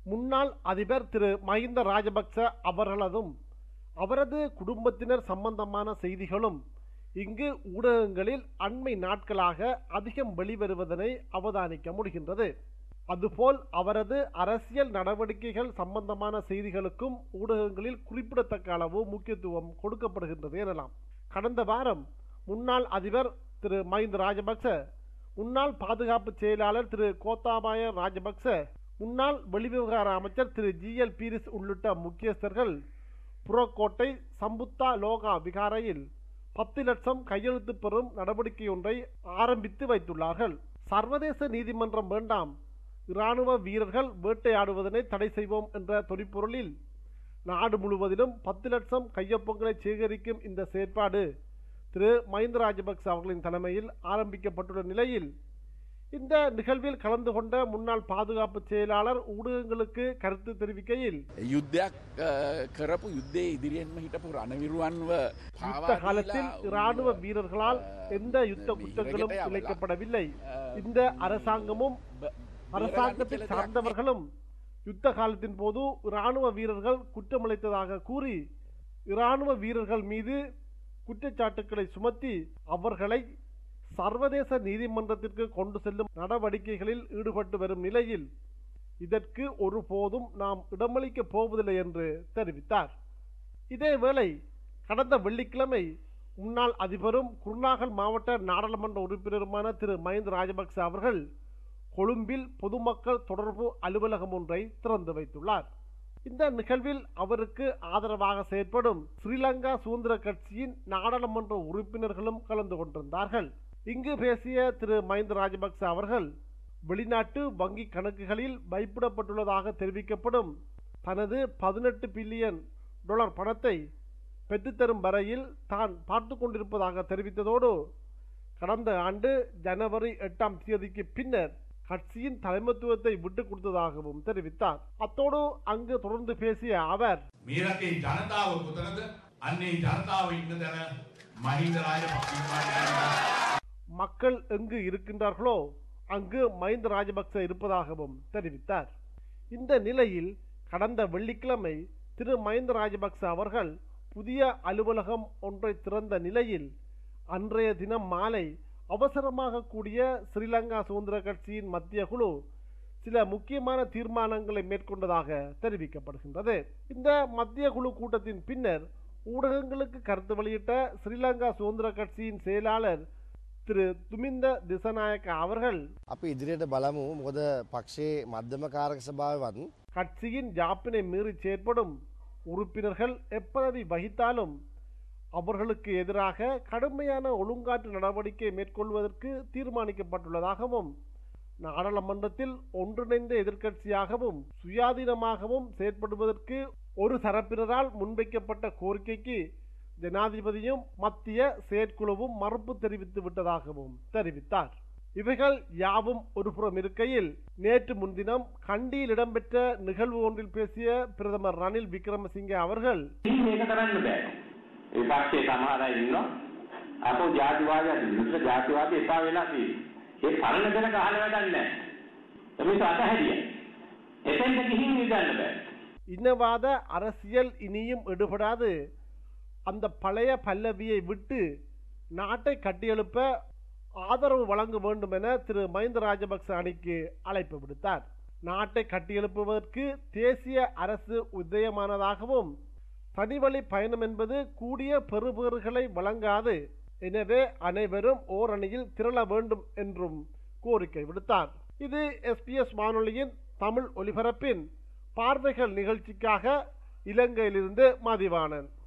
முன்னாள் அதிபர் திரு மஹிந்த ராஜபக்ச அவர்களதும் அவரது குடும்பத்தினர் சம்பந்தமான செய்திகளும் இங்கு ஊடகங்களில் அண்மை நாட்களாக அதிகம் வெளிவருவதனை அவதானிக்க முடிகின்றது அதுபோல் அவரது அரசியல் நடவடிக்கைகள் சம்பந்தமான செய்திகளுக்கும் ஊடகங்களில் குறிப்பிடத்தக்க அளவு முக்கியத்துவம் கொடுக்கப்படுகின்றது எனலாம் கடந்த வாரம் முன்னாள் அதிபர் திரு மஹிந்த ராஜபக்ச முன்னாள் பாதுகாப்பு செயலாளர் திரு கோத்தாபாய ராஜபக்ச முன்னாள் வெளிவிவகார அமைச்சர் திரு ஜி எல் பீரிஸ் உள்ளிட்ட முக்கியஸ்தர்கள் புறக்கோட்டை சம்புத்தா லோகா விகாரையில் பத்து லட்சம் கையெழுத்து பெறும் நடவடிக்கை ஒன்றை ஆரம்பித்து வைத்துள்ளார்கள் சர்வதேச நீதிமன்றம் வேண்டாம் இராணுவ வீரர்கள் வேட்டையாடுவதனை தடை செய்வோம் என்ற தொனிப்பொருளில் நாடு முழுவதிலும் பத்து லட்சம் கையொப்பங்களை சேகரிக்கும் இந்த செயற்பாடு திரு மஹிந்த ராஜபக்ச அவர்களின் தலைமையில் ஆரம்பிக்கப்பட்டுள்ள நிலையில் இந்த நிகழ்வில் கலந்து கொண்ட முன்னாள் பாதுகாப்பு செயலாளர் ஊடகங்களுக்கு கருத்து தெரிவிக்கையில் යුද්ධයක් අ, කරපු යුද්ධේ ඉදිරියෙන්ම හිටපු රණවිරුවන්ව யுத்த காலத்தில் இராணுவ வீரர்களால் எந்த யுத்த குற்றங்களும் இழைக்கப்படவில்லை இந்த அரசாங்கமும் அரசாங்கத்தை சார்ந்தவர்களும் யுத்த காலத்தின் போது இராணுவ வீரர்கள் குற்றமிழைத்ததாக கூறி இராணுவ வீரர்கள் மீது குற்றச்சாட்டுக்களை சுமத்தி அவர்களை சர்வதேச நீதிமன்றத்திற்கு கொண்டு செல்லும் நடவடிக்கைகளில் ஈடுபட்டு வரும் நிலையில் இதற்கு ஒருபோதும் நாம் இடமளிக்கப் போவதில்லை என்று தெரிவித்தார் இதேவேளை கடந்த வெள்ளிக்கிழமை முன்னாள் அதிபரும் குருநாகல் மாவட்ட நாடாளுமன்ற உறுப்பினருமான திரு மஹிந்த ராஜபக்ச அவர்கள் கொழும்பில் பொதுமக்கள் தொடர்பு அலுவலகம் ஒன்றை திறந்து வைத்துள்ளார் இந்த நிகழ்வில் அவருக்கு ஆதரவாக செயற்படும் ஸ்ரீலங்கா சுதந்திர கட்சியின் நாடாளுமன்ற உறுப்பினர்களும் கலந்து கொண்டிருந்தார்கள் இங்கு பேசிய திரு மஹிந்த ராஜபக்ச அவர்கள் வெளிநாட்டு வங்கி கணக்குகளில் வைப்பிடப்பட்டுள்ளதாக தெரிவிக்கப்படும் தனது பதினெட்டு பில்லியன் டாலர் பணத்தை பெற்றுத்தரும் வரையில் தான் பார்த்து கொண்டிருப்பதாக தெரிவித்ததோடு கடந்த ஆண்டு ஜனவரி எட்டாம் தேதிக்கு பின்னர் கட்சியின் தலைமைத்துவத்தை விட்டுக் கொடுத்ததாகவும் தெரிவித்தார் அத்தோடு அங்கு தொடர்ந்து பேசிய அவர் මේ රටේ ජනතාව කොතනද අන්නේ ජනතාව ඉන්න තැන මහින්ද රාජපක්ෂ மக்கள் எங்கு இருக்கின்றார்களோ அங்கு மஹிந்த ராஜபக்ச இருப்பதாகவும் தெரிவித்தார் இந்த நிலையில் கடந்த வெள்ளிக்கிழமை திரு மஹிந்த ராஜபக்ச அவர்கள் புதிய அலுவலகம் ஒன்றை திறந்த நிலையில் அன்றைய தினம் மாலை அவசரமாக கூடிய ஸ்ரீலங்கா சுதந்திர கட்சியின் மத்திய குழு சில முக்கியமான தீர்மானங்களை மேற்கொண்டதாக தெரிவிக்கப்படுகின்றது இந்த மத்திய குழு கூட்டத்தின் பின்னர் ஊடகங்களுக்கு கருத்து வெளியிட்ட ஸ்ரீலங்கா சுதந்திர கட்சியின் செயலாளர் திரு துமிந்த திசநாயக்க அவர்கள் අපි ඉදිරියට බලමු මොකද පක්ෂයේ මධ්‍යම කාරක සභාවවන් கட்சியின் ஜாப்பினை மீறி செயற்படும் உறுப்பினர்கள் எப்பதவி வகித்தாலும் அவர்களுக்கு எதிராக கடுமையான ஒழுங்காற்று நடவடிக்கை மேற்கொள்வதற்கு தீர்மானிக்கப்பட்டுள்ளதாகவும் நாடாளுமன்றத்தில் ஒன்றிணைந்த எதிர்க்கட்சியாகவும் சுயாதீனமாகவும் செயற்படுவதற்கு ஒரு தரப்பினரால் முன்வைக்கப்பட்ட கோரிக்கைக்கு ஜனாதிபதியும் மத்திய செயற்குழுவும் மறுப்பு தெரிவித்து விட்டதாகவும் தெரிவித்தார் இவைகள் யாவும் ஒருபுறம் இருக்கையில் நேற்று முன்தினம் கண்டியில் இடம்பெற்ற நிகழ்வு ஒன்றில் பேசிய பிரதமர் ரணில் விக்ரமசிங்கே அவர்கள் මේක කරන්න බෑ. ඒ පක්ෂයේ සමහර අය ඉන්නවා. අපෝ ජාතිවාදය විරුද්ධ ජාතිවාදය එපා වෙලා තියෙනවා. ඒ පරණ දෙන කහල වැඩක් නැහැ. එමිස අතහැරියා. එතෙන්ට ගිහින් ඉඳන්න බෑ. இனவாத அரசியல் இனியும் எடுபடாது அந்த பழைய பல்லவியை விட்டு நாட்டை கட்டியெழுப்ப ஆதரவு வழங்க வேண்டும் என திரு மஹிந்த ராஜபக்ச அணிக்கு அழைப்பு விடுத்தார் நாட்டை கட்டியெழுப்புவதற்கு தேசிய அரசு உதயமானதாகவும் தனிவழி பயணம் என்பது கூடிய பெறுபேறுகளை வழங்காது எனவே அனைவரும் ஓரணியில் திரள வேண்டும் என்றும் கோரிக்கை விடுத்தார் இது எஸ்பிஎஸ் வானொலியின் தமிழ் ஒலிபரப்பின் பார்வைகள் நிகழ்ச்சிக்காக இலங்கையிலிருந்து மதிவாணன்